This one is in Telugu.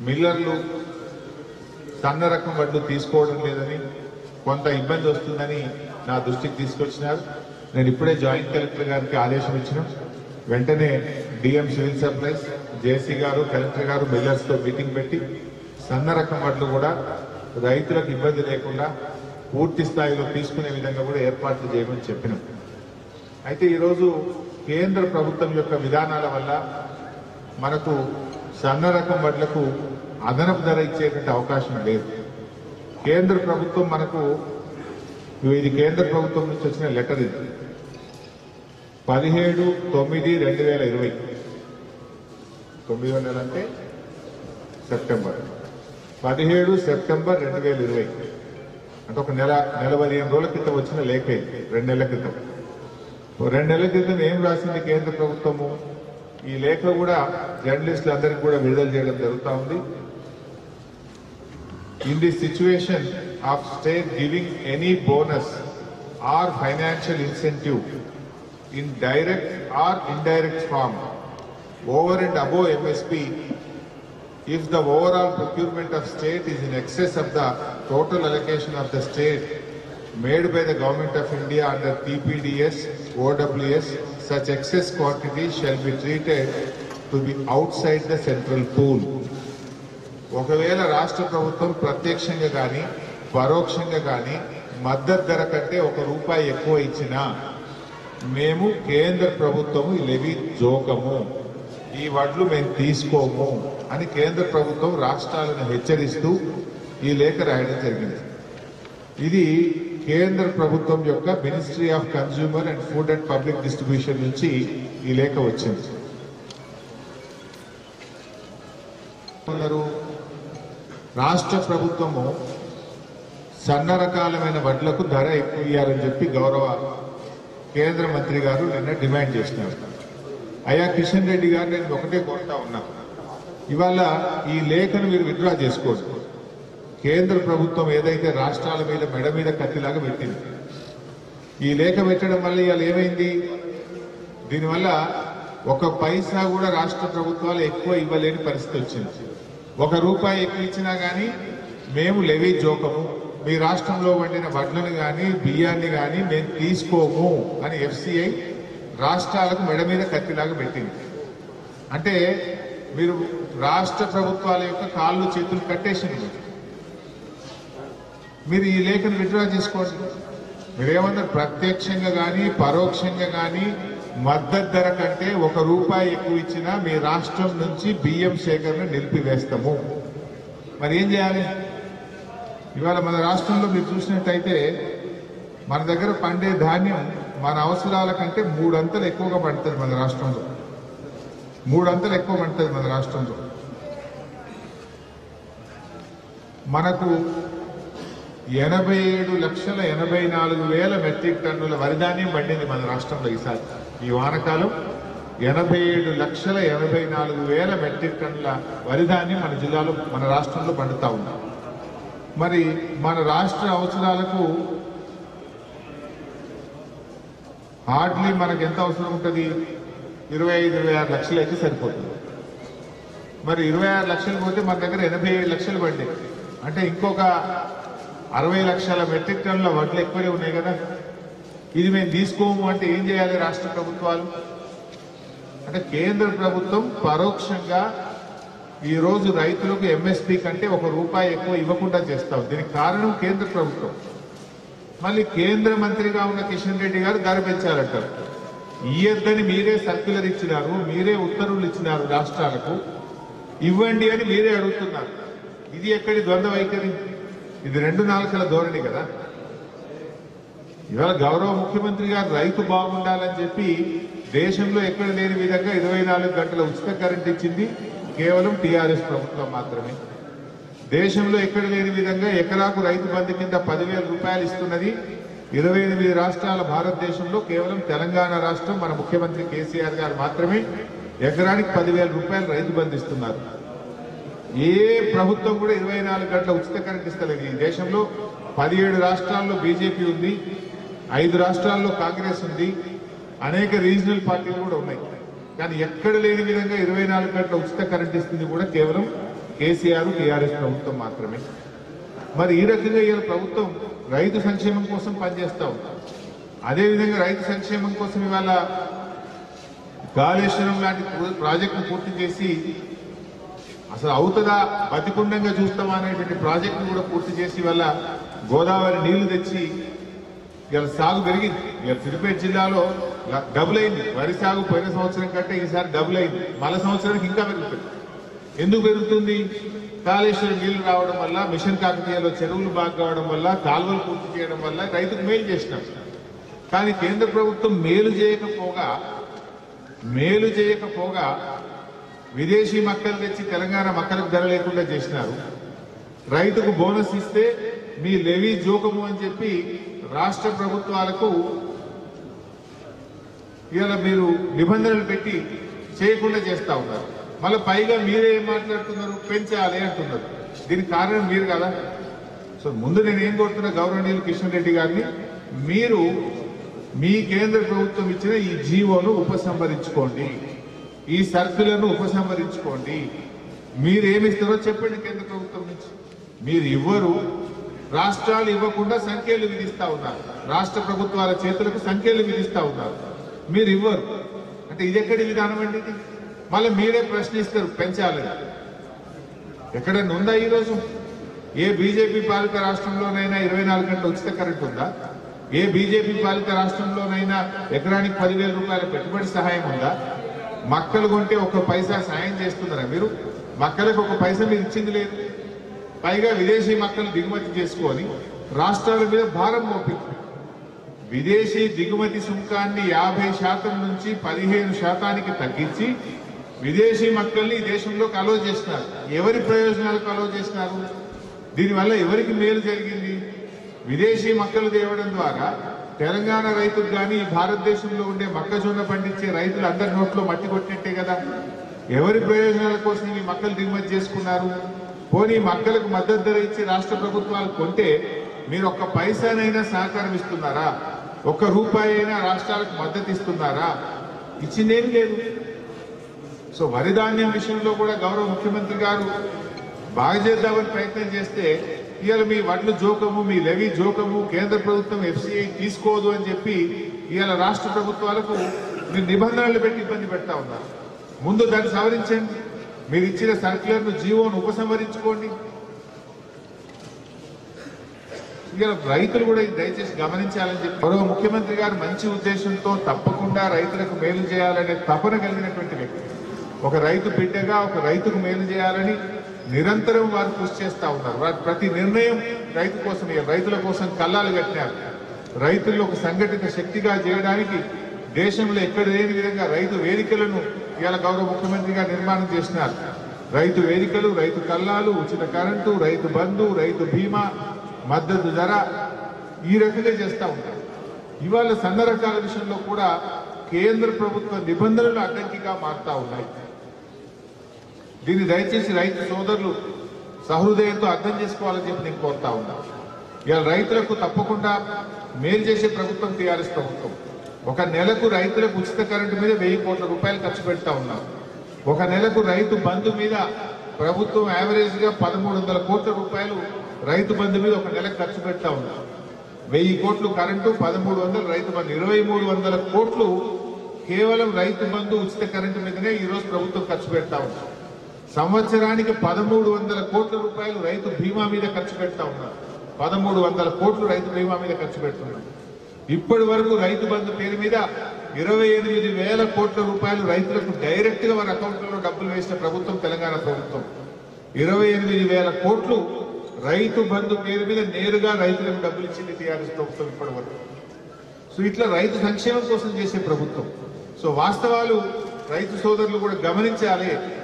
మిల్లర్లు సన్న రకం వడ్లు తీసుకోవడం లేదని కొంత ఇబ్బంది వస్తుందని నా దృష్టికి తీసుకొచ్చినారు నేను ఇప్పుడే జాయింట్ కలెక్టర్ గారికి ఆదేశం ఇచ్చిన వెంటనే డిఎం సివిల్ సప్లైస్ జేసీ గారు కలెక్టర్ గారు మిల్లర్స్ తో మీటింగ్ పెట్టి సన్న రకం వడ్లు కూడా రైతులకు ఇబ్బంది లేకుండా పూర్తి స్థాయిలో తీసుకునే విధంగా కూడా ఏర్పాట్లు చేయమని చెప్పినాం అయితే ఈరోజు కేంద్ర ప్రభుత్వం యొక్క విధానాల వల్ల మనకు సన్న రకం వడ్లకు అదనపు ధర ఇచ్చేటువంటి అవకాశం లేదు కేంద్ర ప్రభుత్వం మనకు ఇది కేంద్ర ప్రభుత్వం నుంచి వచ్చిన లెటర్ ఇది పదిహేడు తొమ్మిది రెండు వేల ఇరవై తొమ్మిదో నెల అంటే సెప్టెంబర్ పదిహేడు సెప్టెంబర్ రెండు వేల ఇరవై అంటే ఒక నెల నెల పదిహేను రోజుల క్రితం వచ్చిన లేఖ ఇది రెండు నెలల క్రితం ఓ రెండు నెలల క్రితం ఏం రాసింది కేంద్ర ప్రభుత్వము ఈ లేఖ కూడా జర్నలిస్టులు అందరికీ కూడా విడుదల చేయడం జరుగుతూ ఉంది in the situation of state giving any bonus or financial incentive in direct or indirect form over and above MSP if the overall procurement of state is in excess of the total allocation of the state made by the government of India under TPDS, OWS, such excess quantity shall be treated to be outside the central pool. ఒకవేళ రాష్ట్ర ప్రభుత్వం ప్రత్యక్షంగా కానీ పరోక్షంగా కానీ మద్దతు ధర కంటే ఒక రూపాయి ఎక్కువ ఇచ్చినా మేము కేంద్ర ప్రభుత్వము ఈ లెవీ జోకము ఈ వడ్లు మేము తీసుకోము అని కేంద్ర ప్రభుత్వం రాష్ట్రాలను హెచ్చరిస్తూ ఈ లేఖ రాయడం జరిగింది ఇది కేంద్ర ప్రభుత్వం యొక్క ministry of consumer and food and public distribution నుంచి ఈ లేఖ వచ్చింది కొందరు రాష్ట్ర ప్రభుత్వము సన్న రకాలమైన వడ్లకు ధర ఎక్కువ ఇవ్వాలని చెప్పి గౌరవ కేంద్ర మంత్రి గారు నిన్న డిమాండ్ చేసినారు అయ్యా కిషన్ రెడ్డి గారు నేను ఒకటే కోరుతా ఉన్నా ఇవాళ ఈ లేఖను మీరు విత్డ్రా చేసుకోండి కేంద్ర ప్రభుత్వం ఏదైతే రాష్ట్రాల మీద మెడ మీద కత్తిలాగా పెట్టింది ఈ లేఖ పెట్టడం వల్ల ఇవాళ ఏమైంది దీనివల్ల ఒక పైసా కూడా రాష్ట్ర ప్రభుత్వాలు ఎక్కువ ఇవ్వలేని పరిస్థితి వచ్చింది ఒక రూపాయి ఎక్కువ ఇచ్చినా కానీ మేము లెవీ జోకము మీ రాష్ట్రంలో వండిన వడ్లను కానీ బియ్యాన్ని కానీ మేము తీసుకోము అని ఎఫ్సిఐ రాష్ట్రాలకు మెడ మీద కత్తిలాగా పెట్టింది అంటే మీరు రాష్ట్ర ప్రభుత్వాల యొక్క కాళ్ళు చేతులు కట్టేసింది మీరు ఈ లేఖను విత్డ్రా చేసుకోండి మీరేమన్నారు ప్రత్యక్షంగా కానీ పరోక్షంగా కానీ మద్దతు ధర కంటే ఒక రూపాయి ఎక్కువ ఇచ్చినా మీ రాష్ట్రం నుంచి బియ్యం సేకరణ నిలిపివేస్తాము మరి ఏం చేయాలి ఇవాళ మన రాష్ట్రంలో మీరు చూసినట్టయితే మన దగ్గర పండే ధాన్యం మన అవసరాల కంటే మూడంతలు ఎక్కువగా పండుతుంది మన రాష్ట్రంలో మూడంతలు ఎక్కువ పండుతుంది మన రాష్ట్రంలో మనకు ఎనభై ఏడు లక్షల ఎనభై నాలుగు వేల మెట్రిక్ టన్నుల వరిధాన్యం పండింది మన రాష్ట్రంలో ఈసారి ఈ వానకాలం ఎనభై ఏడు లక్షల ఎనభై నాలుగు వేల మెట్రిక్ టన్నుల వరిధాన్యం మన జిల్లాలో మన రాష్ట్రంలో పండుతా ఉంది మరి మన రాష్ట్ర అవసరాలకు హార్డ్లీ మనకు ఎంత అవసరం ఉంటుంది ఇరవై ఐదు ఇరవై ఆరు లక్షలు అయితే సరిపోతుంది మరి ఇరవై ఆరు లక్షలు పోతే మన దగ్గర ఎనభై ఏడు లక్షలు పడ్డాయి అంటే ఇంకొక అరవై లక్షల మెట్రిక్ టన్నుల వడ్లు ఎక్కువనే ఉన్నాయి కదా ఇది మేము తీసుకోము అంటే ఏం చేయాలి రాష్ట్ర ప్రభుత్వాలు అంటే కేంద్ర ప్రభుత్వం పరోక్షంగా ఈ రోజు రైతులకు ఎంఎస్పి కంటే ఒక రూపాయి ఎక్కువ ఇవ్వకుండా చేస్తాం దీనికి కారణం కేంద్ర ప్రభుత్వం మళ్ళీ కేంద్ర మంత్రిగా ఉన్న కిషన్ రెడ్డి గారు ధర పెంచాలంటారు ఇయ్యొద్దని మీరే సర్క్యులర్ ఇచ్చినారు మీరే ఉత్తర్వులు ఇచ్చినారు రాష్ట్రాలకు ఇవ్వండి అని మీరే అడుగుతున్నారు ఇది ఎక్కడి ద్వంద్వ వైఖరి ఇది రెండు నాలుకల ధోరణి కదా ఇవాళ గౌరవ ముఖ్యమంత్రి గారు రైతు బాగుండాలని చెప్పి దేశంలో ఎక్కడ లేని విధంగా ఇరవై నాలుగు గంటల ఉచిత కరెంట్ ఇచ్చింది కేవలం టీఆర్ఎస్ ప్రభుత్వం మాత్రమే దేశంలో ఎక్కడ లేని విధంగా ఎకరాకు రైతు బంధు కింద పదివేల రూపాయలు ఇస్తున్నది ఇరవై ఎనిమిది రాష్ట్రాల భారతదేశంలో కేవలం తెలంగాణ రాష్ట్రం మన ముఖ్యమంత్రి కేసీఆర్ గారు మాత్రమే ఎకరానికి పదివేల రూపాయలు రైతు బంధు ఇస్తున్నారు ఏ ప్రభుత్వం కూడా ఇరవై నాలుగు గంటల ఉచిత కరెంట్ ఇస్తలేదు ఈ దేశంలో పదిహేడు రాష్ట్రాల్లో బీజేపీ ఉంది ఐదు రాష్ట్రాల్లో కాంగ్రెస్ ఉంది అనేక రీజనల్ పార్టీలు కూడా ఉన్నాయి కానీ ఎక్కడ లేని విధంగా ఇరవై నాలుగు గంటల ఉచిత కరెంట్ ఇస్తుంది కూడా కేవలం కేసీఆర్ టీఆర్ఎస్ ప్రభుత్వం మాత్రమే మరి ఈ రకంగా ఇవాళ ప్రభుత్వం రైతు సంక్షేమం కోసం పనిచేస్తా ఉంది అదేవిధంగా రైతు సంక్షేమం కోసం ఇవాళ కాళేశ్వరం లాంటి ప్ర- ప్రాజెక్టును పూర్తి చేసి అసలు అవుతుందా బతికుండంగా చూస్తామా అనేటువంటి ప్రాజెక్టును కూడా పూర్తి చేసి వల్ల గోదావరి నీళ్లు తెచ్చి ఇవాళ సాగు పెరిగింది ఇవాళ సిద్దిపేట జిల్లాలో ల- డబుల్ అయింది వరి సాగు పోయిన సంవత్సరం కంటే ఈసారి డబుల్ అయింది మళ్ళా సంవత్సరానికి ఇంకా పెరుగుతుంది ఎందుకు పెరుగుతుంది కాళేశ్వరం నీళ్లు రావడం వల్ల మిషన్ కాకతీయలో చెరువులు బాగా కావడం వల్ల కాలువలు పూర్తి చేయడం వల్ల రైతుకు మేలు చేసినాం కానీ కేంద్ర ప్రభుత్వం మేలు చేయకపోగా మేలు చేయకపోగా విదేశీ మక్కలు తెచ్చి తెలంగాణ మక్కలకు ధర లేకుండా చేసినారు రైతుకు బోనస్ ఇస్తే మీ లెవీ జోకము అని చెప్పి రాష్ట్ర ప్రభుత్వాలకు ఇవాళ మీరు నిబంధనలు పెట్టి చేయకుండా చేస్తా ఉన్నారు మళ్ళీ పైగా మీరే ఏం మాట్లాడుతున్నారు పెంచాలి అంటున్నారు దీనికి కారణం మీరు కదా సో ముందు నేను ఏం కోరుతున్నా గౌరవనీయులు కిషన్ రెడ్డి గారిని మీరు మీ కేంద్ర ప్రభుత్వం ఇచ్చిన ఈ జీవోను ఉపసంహరించుకోండి ఈ సర్కులను ఉపసంహరించుకోండి మీరు ఏమిస్తారో చెప్పండి కేంద్ర ప్రభుత్వం నుంచి మీరు ఇవ్వరు రాష్ట్రాలు ఇవ్వకుండా సంఖ్యలు విధిస్తా ఉన్నారు రాష్ట్ర ప్రభుత్వాల చేతులకు సంఖ్యలు విధిస్తా ఉన్నారు మీరు ఇవ్వరు అంటే ఇది ఎక్కడి విధానం అండి ఇది మళ్ళీ మీరే ప్రశ్నిస్తారు పెంచాలని ఎక్కడైనా ఉందా ఈరోజు ఏ బీజేపీ పాలిత రాష్ట్రంలోనైనా ఇరవై నాలుగు గంటల ఉచిత కరెంట్ ఉందా ఏ బీజేపీ పాలిత రాష్ట్రంలోనైనా ఎకరానికి పదివేల రూపాయల పెట్టుబడి సహాయం ఉందా మక్కలు కొంటే ఒక పైసా సాయం చేస్తున్నారా మీరు మక్కలకు ఒక పైసా మీరు ఇచ్చింది లేదు పైగా విదేశీ మక్కలు దిగుమతి చేసుకొని రాష్ట్రాల మీద భారం మోపింది విదేశీ దిగుమతి సుంకాన్ని యాభై శాతం నుంచి పదిహేను శాతానికి తగ్గించి విదేశీ మక్కల్ని ఈ దేశంలోకి అలో చేసినారు ఎవరి ప్రయోజనాలకు అలో చేసినారు దీనివల్ల ఎవరికి మేలు జరిగింది విదేశీ మక్కలు తేవడం ద్వారా తెలంగాణ రైతుకు కానీ ఈ భారతదేశంలో ఉండే మొక్కజొన్న పండించే రైతులు అందరి నోట్లో మట్టి కొట్టినట్టే కదా ఎవరి ప్రయోజనాల కోసం ఈ మక్కలు దిగుమతి చేసుకున్నారు పోనీ మక్కలకు మద్దతు ధర ఇచ్చి రాష్ట్ర ప్రభుత్వాలు కొంటే మీరు ఒక్క పైసానైనా సహకారం ఇస్తున్నారా ఒక్క రూపాయి అయినా రాష్ట్రాలకు మద్దతు ఇస్తున్నారా ఇచ్చిందేమీ లేదు సో వరి ధాన్యం విషయంలో కూడా గౌరవ ముఖ్యమంత్రి గారు బాగా చేద్దామని ప్రయత్నం చేస్తే ఇవాళ మీ వడ్లు జోకము మీ లెవీ జోకము కేంద్ర ప్రభుత్వం ఎఫ్సిఐ తీసుకోదు అని చెప్పి ఇవాళ రాష్ట్ర ప్రభుత్వాలకు మీరు నిబంధనలు పెట్టి ఇబ్బంది పెడతా ఉన్నారు ముందు దాన్ని సవరించండి మీరు ఇచ్చిన సర్క్యులర్ ను జీవోను ఉపసంహరించుకోండి ఇక రైతులు కూడా ఇది దయచేసి గమనించాలని చెప్పి గౌరవ ముఖ్యమంత్రి గారు మంచి ఉద్దేశంతో తప్పకుండా రైతులకు మేలు చేయాలనే తపన కలిగినటువంటి వ్యక్తి ఒక రైతు బిడ్డగా ఒక రైతుకు మేలు చేయాలని నిరంతరం వారు కృషి చేస్తా ఉన్నారు వారి ప్రతి నిర్ణయం రైతు కోసం ఇక రైతుల కోసం కల్లాలు కట్టినారు రైతుల్లో ఒక సంఘటిత శక్తిగా చేయడానికి దేశంలో ఎక్కడ లేని విధంగా రైతు వేదికలను ఇవాళ గౌరవ ముఖ్యమంత్రి గారు నిర్మాణం చేసినారు రైతు వేదికలు రైతు కల్లాలు ఉచిత కరెంటు రైతు బంధు రైతు బీమా మద్దతు ధర ఈ రకంగా చేస్తా ఉంటారు ఇవాళ సన్న రకాల విషయంలో కూడా కేంద్ర ప్రభుత్వ నిబంధనలు అడ్డంకిగా మారుతా ఉన్నాయి దీన్ని దయచేసి రైతు సోదరులు సహృదయంతో అర్థం చేసుకోవాలని చెప్పి నేను కోరుతా ఉన్నా ఇవాళ రైతులకు తప్పకుండా మేలు చేసే ప్రభుత్వం టీఆర్ఎస్ ప్రభుత్వం ఒక నెలకు రైతులకు ఉచిత కరెంటు మీద వెయ్యి కోట్ల రూపాయలు ఖర్చు పెడతా ఉన్నాం ఒక నెలకు రైతు బంధు మీద ప్రభుత్వం యావరేజ్ గా పదమూడు వందల కోట్ల రూపాయలు రైతు బంధు మీద ఒక నెలకు ఖర్చు పెడతా ఉన్నాం వెయ్యి కోట్లు కరెంటు పదమూడు వందలు రైతు బంధు ఇరవై మూడు వందల కోట్లు కేవలం రైతు బంధు ఉచిత కరెంటు మీదనే ఈ రోజు ప్రభుత్వం ఖర్చు పెడతా ఉంది సంవత్సరానికి పదమూడు వందల కోట్ల రూపాయలు రైతు బీమా మీద ఖర్చు పెడతా ఉన్నారు పదమూడు వందల కోట్లు రైతు బీమా మీద ఖర్చు పెడుతున్నారు ఇప్పటి వరకు రైతు బంధు పేరు మీద ఇరవై ఎనిమిది వేల కోట్ల రూపాయలు రైతులకు డైరెక్ట్ గా వారి అకౌంట్లలో డబ్బులు వేసిన ప్రభుత్వం తెలంగాణ ప్రభుత్వం ఇరవై ఎనిమిది వేల కోట్లు రైతు బంధు పేరు మీద నేరుగా రైతులకు డబ్బులు ఇచ్చింది టీఆర్ఎస్ ప్రభుత్వం ఇప్పటి వరకు సో ఇట్లా రైతు సంక్షేమం కోసం చేసే ప్రభుత్వం సో వాస్తవాలు రైతు సోదరులు కూడా గమనించాలి